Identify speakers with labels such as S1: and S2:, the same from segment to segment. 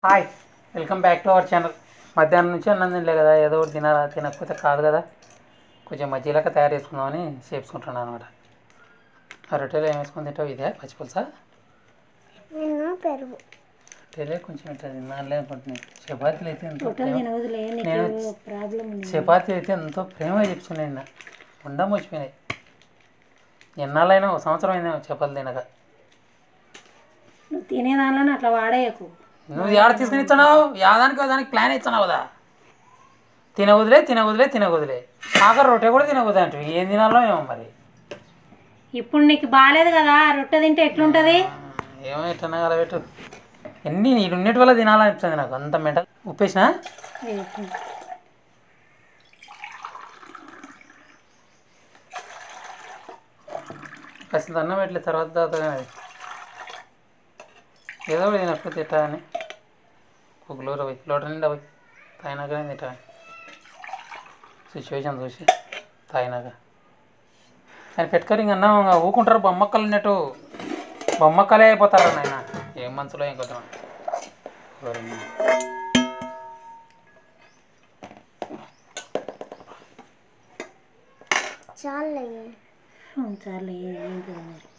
S1: Hi welcome back to our channel మధ్యాహ్నం నుంచి అన్నం తినలే కదా ఏదో ఒకటి తినాలా తినకపోతే కాదు కదా కొంచెం మజ్జిగలాగా తయారు చేసుకుందామని చేసుకుంటున్నాను అనమాట ఆ రొట్టెలో ఏం వేసుకొని తింటావు ఇదే పచ్చిపులుసా
S2: నేను పెరుగు
S1: రొట్టెలే కొంచెం ఇట్లా తినాలే అనుకుంటున్నాను చపాతీలు అయితే ఎంతో
S2: హోటల్
S1: ప్రేమ
S2: తినవదులే నీకు
S1: నేను
S2: ప్రాబ్లం ఉంది
S1: చపాతీ అయితే ఎంతో ప్రేమగా చెప్తున్నాను నిన్న ఉండం వచ్చిపోయినాయి ఎన్నాళ్ళైనా ఒక సంవత్సరం అయిందా చపాతీలు తినక
S2: నువ్వు తినే దానిలోనే అట్లా వాడేయకు
S1: నువ్వు ఏడ తీసుకుని ఇస్తున్నావు యాదానికి దానికి ప్లాన్ ఇస్తున్నావు కదా తినవదిలే తినవదిలే తినవదిలే ఆఖరి రొట్టె కూడా తినవద్దు అంటే ఏం తినాలో ఏమో మరి
S2: ఇప్పుడు నీకు బాగాలేదు కదా రొట్టె తింటే ఎట్లుంటది
S1: ఏమో ఎట్లా కలబెట్టు ఎన్ని నీడు ఉన్నటి వల్ల తినాలనిపిస్తుంది నాకు అంత మెంటల్ ఉప్పేసిన కాస్త అన్నం పెట్టలే తర్వాత తర్వాత కానీ ఏదో ఒకటి తినకపోతే తిట్టా అని ఒక లోట పోయి లోట నిండా పోయి తాగినాకనే తిట్టా సిచ్యువేషన్ చూసి తాగినాక ఆయన పెట్టుకొని ఇంక అన్నం ఇంకా ఊకుంటారు బొమ్మక్కలు ఉన్నట్టు బొమ్మక్కలే అయిపోతారు నాయన ఏం మనసులో ఏం కొంచెం
S2: చాలే చాలే ఏంటి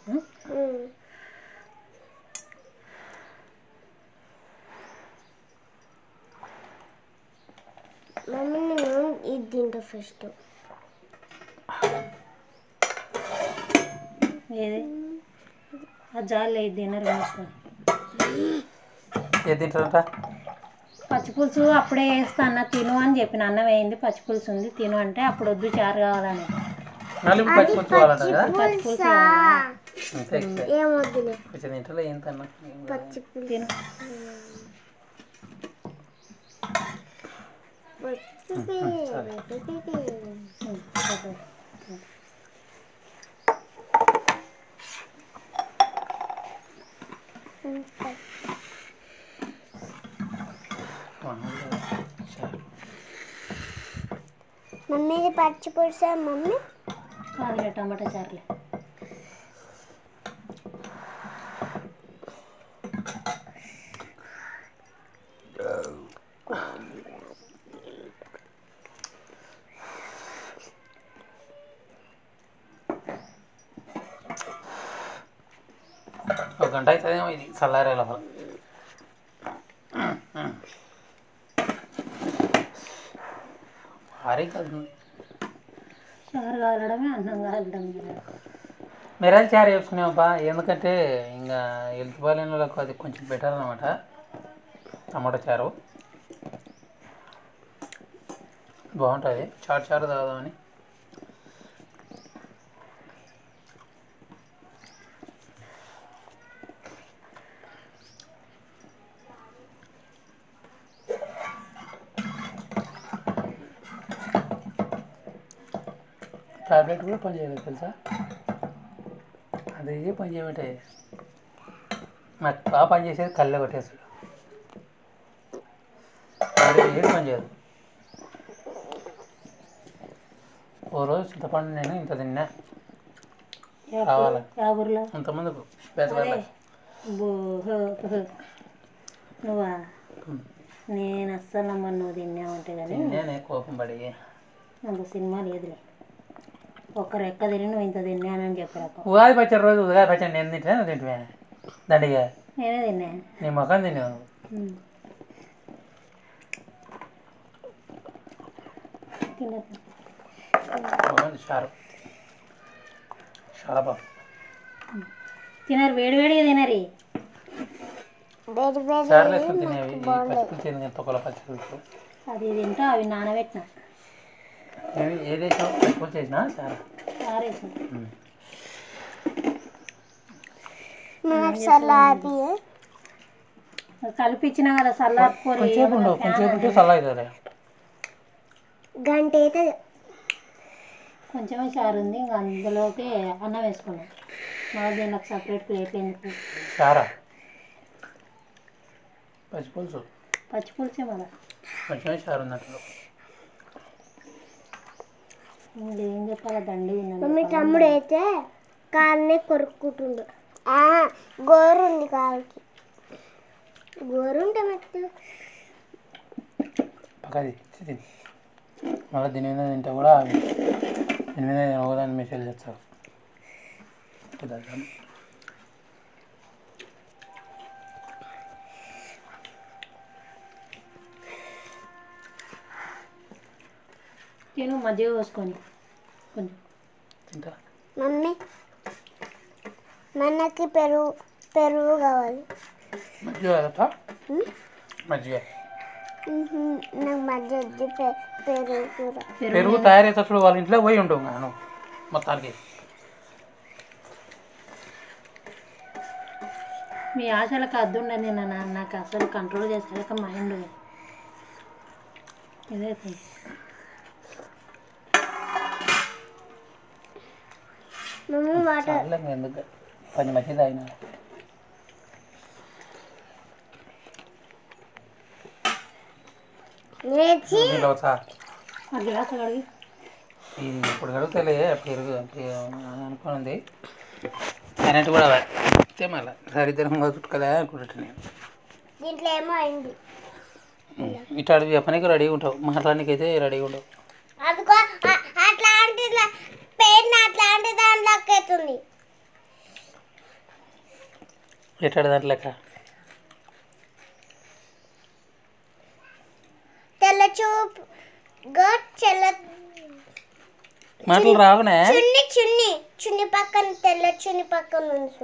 S2: మమ్మీ నేను ఇది తింటా ఫస్ట్ ఏది ఆ జాలి ఇది తినరు మూసుకొని
S1: ఏది తింటారంట
S2: పచ్చి పులుసు అప్పుడే వేస్తా అన్న తిను అని చెప్పిన అన్నం వేయింది పచ్చి పులుసు ఉంది తిను అంటే అప్పుడు వద్దు చారు కావాలని
S1: నలుగు పచ్చి పులుసు కావాలంట కదా
S2: పచ్చి పులుసు కావాలా?
S1: అంతే
S2: ఏమొద్దులే
S1: కొంచెం తింటాలో ఏం తిన్నా
S2: పచ్చి తిను మమ్మీది పచ్చి పులుసా మమ్మీ కాదులే టమాటా చారులే
S1: ఒక గంట అవుతుందేమో ఇది చల్లారే లోపల భారీ కలుతుంది
S2: చారు కాలడమే అన్నం కాలడం
S1: మిరాలు చారు వేసుకున్నామబ్బా ఎందుకంటే ఇంకా హెల్త్ బాగాలేనులకు అది కొంచెం బెటర్ అనమాట టమాటా చారు బాగుంటుంది చారు చారు తాగుదామని టాబ్లెట్ కూడా పని చేయలేదు తెలుసా అది ఏ పని చేయబట్టే నాకు బాగా పని చేసేది కళ్ళే కొట్టేస్తాడు అది ఏది పని చేయదు ఓ రోజు చింతపండు నేను ఇంత తిన్నా కావాలి
S2: యాగుర్లో
S1: అంతమందికి పేదవాళ్ళ
S2: నువ్వా నేను అస్సలు నమ్మను నువ్వు తిన్నావంటే కానీ
S1: తిన్నానే కోపం పడి
S2: అంత సినిమా లేదులే ఒక్క రెక్క తిని నువ్వు ఇంత తిన్నానని చెప్పారు
S1: ఉగాది పచ్చడి రోజు ఉగాది పచ్చడి నేను తింటే నువ్వు తింటువే దండిగా
S2: నేనే తిన్నా
S1: నీ ముఖం తిన్నావు
S2: ఉమ్. తిన్నా
S1: బాగుంది చారు చాలా బాగుంది
S2: తినరు వేడి వేడిగా తినరి
S1: చారులు వేసుకొని తినేవి ఈ పచ్చిపులుసు తింది తొక్కల పచ్చిపులుసు
S2: అది తింటా అవి నానబెట్టిన
S1: ఏవి ఏది వేసావు పచ్చిపులుసు వేసినా చారు
S2: ఆరేసిన కలిపించిన కదా సల్లాపుకొని
S1: కొంచెంసేపు ఉండు కొంచెంసేపు ఉంటే చల్ల అవుతుంది
S2: గంట అయితే కొంచెమే చారు ఉంది ఇంకా అందులోకి అన్నం వేసుకున్నాం మళ్ళీ దీనికి సపరేట్ ప్లేట్ ఎందుకు
S1: చారా పచ్చిపులుసు
S2: పచ్చి పులుసే మళ్ళీ
S1: కొంచెమే చారు ఉన్నట్లు
S2: ఏం చెప్పాలా దండి
S3: మమ్మీ తమ్ముడు అయితే కాళ్ళనే కొరుక్కుంటుండు గోరు ఉంది కాలుకి గోరుంటే మెత్తు
S1: పక్కది తిని మళ్ళీ దీని మీద తింటే కూడా దీని మీద ఒకదాని మెసేజ్ చేస్తారు
S2: నేను మజ్జిగ పోసుకొని కొంచెం
S1: తింటా
S3: మమ్మీ మనకి పెరుగు పెరుగు కావాలి
S1: మజ్జిగ కదా
S3: ఉమ్?
S1: మజ్జిగ
S3: ఉహు, నాకు మధ్య వద్దు పె- పెరుగు కూర
S1: పెరుగు తయారు చేసేటప్పుడు వాళ్ళ ఇంట్లో పోయి ఉండవు నేను మొత్తానికి
S2: మీ ఆశలకు అద్దుండని నాన్న నాకు అసలు కంట్రోల్ చేసేలాక మైండ్ ఇదైతే
S3: మమ్మీ వాటర్
S1: చాలే ఇంకా ఎందుకు పది మధ్య తాగిన
S3: నేర్చి
S1: దీంట్లో సార్
S2: ఆ గ్లాస్ కడిగి
S1: ఇది ఇప్పుడు కడుగుతలే పెరుగు అనుకున్నది కరెంట్ కూడా అంతే మళ్ళీ సరిద్దరం కుట్టుకోలే అనుకుంటున్నా నేను
S3: దీంట్లో ఏమో అయింది
S1: ఇటు అడిగి చెప్పనీకి రెడీగా ఉంటావు మాట్లాడడానికి అయితే రెడీగా ఉండవు
S3: అదిగో అ- అట్లాంటి పెయిన్ అట్లాంటి దాంట్లోకి అవుతుంది
S1: ఎట్టాడు దాంట్లో లెక్క
S3: తెల్ల చూపు గట్ చెల్ల
S1: మాటలు రావునే
S3: చున్ని చున్ని చున్ని పక్కన తెల్ల చున్ని పక్కన ఉంచు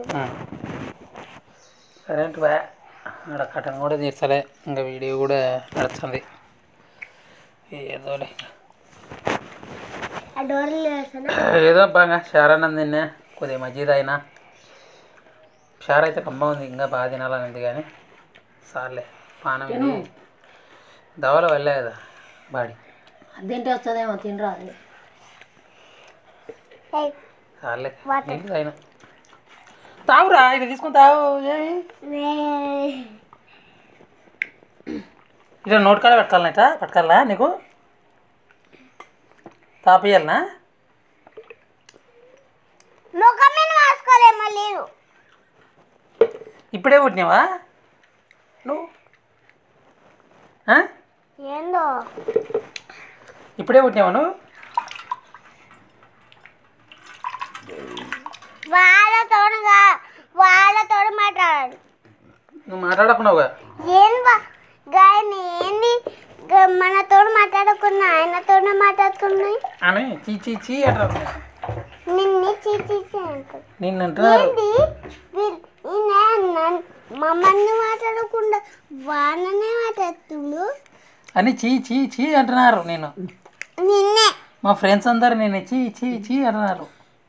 S1: కరెంట్ బా ఆడ కటన్ కూడా తీర్చలే ఇంకా వీడియో కూడా నడుస్తుంది ఏదోలే
S3: ఆ డోర్లు వేసాను
S1: ఏదో బాగా షారానంది తిన్నా కొద్దిగా మజ్జిగ అయినా షార్ అయితే కమ్మ ఉంది ఇంకా బాగా తినాలని ఉంది కానీ సార్లే పానం ఇది దవల వెళ్ళే కదా బాడీ
S2: అదేంటి వస్తుందేమో తినరా అది
S1: సార్లే నీళ్ళు తాగిన తాగురా ఇది తీసుకుని తాగు ఏమి ఇట్లా నోట్ కాడ పెట్టాలనట పట్టుకోవాలా నీకు తాపియాలనా
S3: ముఖం మీద వేసుకోలేమో లేదు
S1: ఇప్పుడే పుట్టినావా నువ్వు ఆ?
S3: ఏందో
S1: ఇప్పుడే పుట్టినావా నువ్వు
S3: వాళ్ళతోడుగా వాళ్ళతోడు మాట్లాడాలి
S1: నువ్వు మాట్లాడకున్నావుగా
S3: ఏం గాయని ఏంది గ- మనతోడు మాట్లాడకున్నా ఆయనతోనే మాట్లాడుకున్నాయి
S1: అని చీ చీ చీ అంటారు
S3: నిన్ను చీచీచి అంటారు
S1: నిన్ను అంటున్నారు
S3: ఏంది వీళ్ళు- ఈయన నన్ను- మమ్మల్ని మాట్లాడకుండా వాళ్ళనే మాట్లాడుతుండు
S1: అని చీ చీ చీ అంటున్నారు నేను
S3: నిన్నే
S1: మా ఫ్రెండ్స్ అందరు నేను చీ చీ చీ అంటున్నారు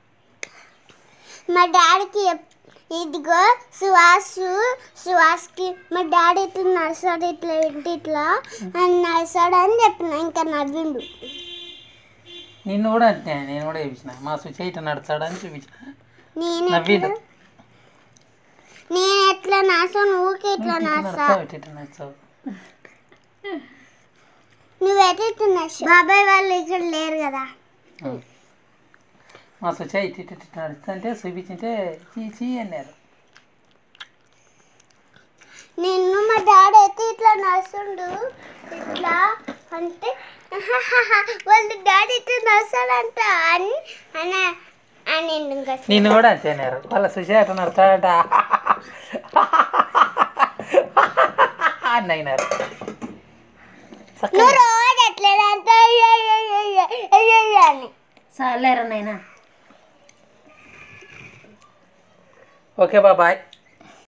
S3: మా డాడీకి చెప్- ఇదిగో సువాసు సువాస్కి మా డాడీ ఇట్లా నడుస్తాడు ఇట్లా ఇట్లా ఇట్లా అని నడుస్తాడు అని చెప్పిన ఇంకా నవ్విండు
S1: నిన్ను కూడా అంటే నేను కూడా చూపించిన మా సుచే ఇట్లా నడుస్తాడని చూపించిన
S3: నేను
S1: నవ్విండు
S3: ఎట్లా నేను ఎట్లా నడుస్తాను ఊకే ఇట్లా
S1: ఇట్లా
S3: నడుస్తా
S1: నడుస్తావు ఇట్లా ఇట్లా నడుస్తావు
S3: నువ్వైతే ఇట్లా నడుస్తావు బాబాయ్ వాళ్ళు ఇక్కడ లేరు కదా
S1: మా సుచే ఇటు ఇటు ఇటు నడుస్తుంటే చూపించింటే చీ చీ అన్నారు
S3: నిన్ను మా డాడీ అయితే ఇట్లా నడుస్తుండు ఇట్లా అంటే వాళ్ళ డాడీ ఇట్లా నడుస్తాడంట అని అని అని ఇంకా
S1: నిన్ను కూడా అంతే అన్నారు వాళ్ళ సుచే అట్లా నడుస్తాడంట అని అయినారు
S3: నువ్వు రోజు ఎట్లేదంటే అని
S2: సర్లేరా నాయనా
S1: ఓకే బాబాయ్